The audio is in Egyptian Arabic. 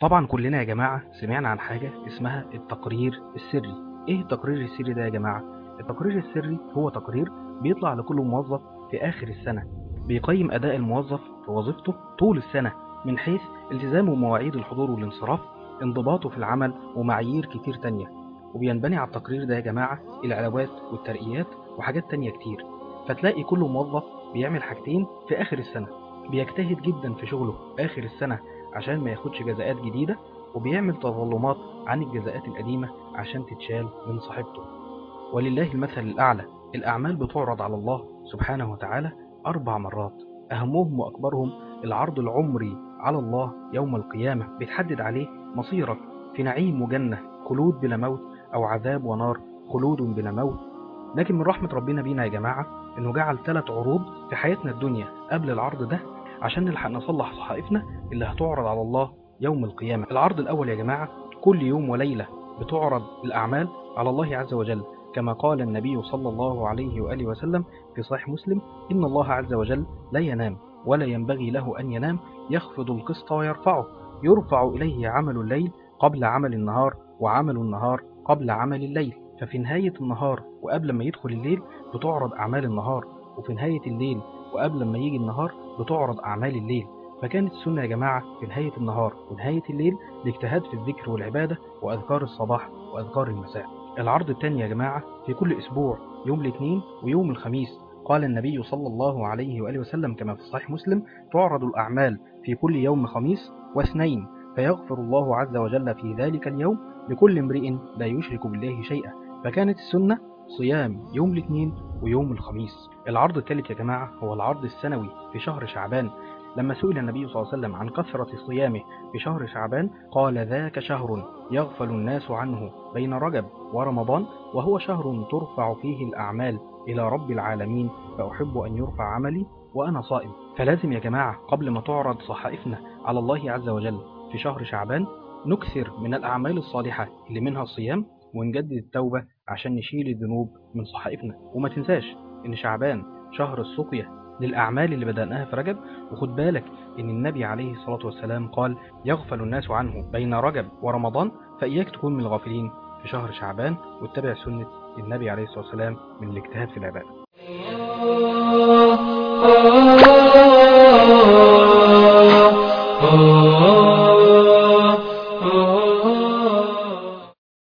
طبعا كلنا يا جماعة سمعنا عن حاجة اسمها التقرير السري ايه التقرير السري ده يا جماعة التقرير السري هو تقرير بيطلع لكل موظف في آخر السنة بيقيم أداء الموظف في وظيفته طول السنة من حيث التزامه بمواعيد الحضور والانصراف انضباطه في العمل ومعايير كتير تانية وبينبني على التقرير ده يا جماعة العلاوات والترقيات وحاجات تانية كتير فتلاقي كل موظف بيعمل حاجتين في آخر السنة بيجتهد جدا في شغله آخر السنة عشان ما ياخدش جزاءات جديدة وبيعمل تظلمات عن الجزاءات القديمة عشان تتشال من صاحبته ولله المثل الأعلى الأعمال بتعرض على الله سبحانه وتعالى أربع مرات أهمهم وأكبرهم العرض العمري على الله يوم القيامة بيتحدد عليه مصيرك في نعيم وجنة خلود بلا موت أو عذاب ونار خلود بلا موت لكن من رحمة ربنا بينا يا جماعة إنه جعل ثلاث عروض في حياتنا الدنيا قبل العرض ده عشان نلحق نصلح صحائفنا اللي هتعرض على الله يوم القيامة العرض الأول يا جماعة كل يوم وليلة بتعرض الأعمال على الله عز وجل كما قال النبي صلى الله عليه وآله وسلم في صحيح مسلم إن الله عز وجل لا ينام ولا ينبغي له أن ينام يخفض القسط ويرفعه يرفع إليه عمل الليل قبل عمل النهار وعمل النهار قبل عمل الليل ففي نهاية النهار وقبل ما يدخل الليل بتعرض أعمال النهار وفي نهاية الليل وقبل ما يجي النهار بتعرض أعمال الليل فكانت السنة يا جماعة في نهاية النهار ونهاية الليل الاجتهاد في الذكر والعبادة وأذكار الصباح وأذكار المساء العرض الثاني يا جماعة في كل أسبوع يوم الاثنين ويوم الخميس قال النبي صلى الله عليه وآله وسلم كما في صحيح مسلم تعرض الأعمال في كل يوم خميس واثنين فيغفر الله عز وجل في ذلك اليوم لكل امرئ لا يشرك بالله شيئا فكانت السنة صيام يوم الاثنين ويوم الخميس العرض الثالث يا جماعة هو العرض السنوي في شهر شعبان لما سئل النبي صلى الله عليه وسلم عن كثرة صيامه في شهر شعبان قال ذاك شهر يغفل الناس عنه بين رجب ورمضان وهو شهر ترفع فيه الأعمال إلى رب العالمين فأحب أن يرفع عملي وأنا صائم فلازم يا جماعة قبل ما تعرض صحائفنا على الله عز وجل في شهر شعبان نكثر من الأعمال الصالحة اللي منها الصيام ونجدد التوبة عشان نشيل الذنوب من صحائفنا وما تنساش إن شعبان شهر السقية للأعمال اللي بدأناها في رجب وخد بالك إن النبي عليه الصلاة والسلام قال يغفل الناس عنه بين رجب ورمضان فإياك تكون من الغافلين في شهر شعبان واتبع سنة النبي عليه الصلاة والسلام من الاجتهاد في العبادة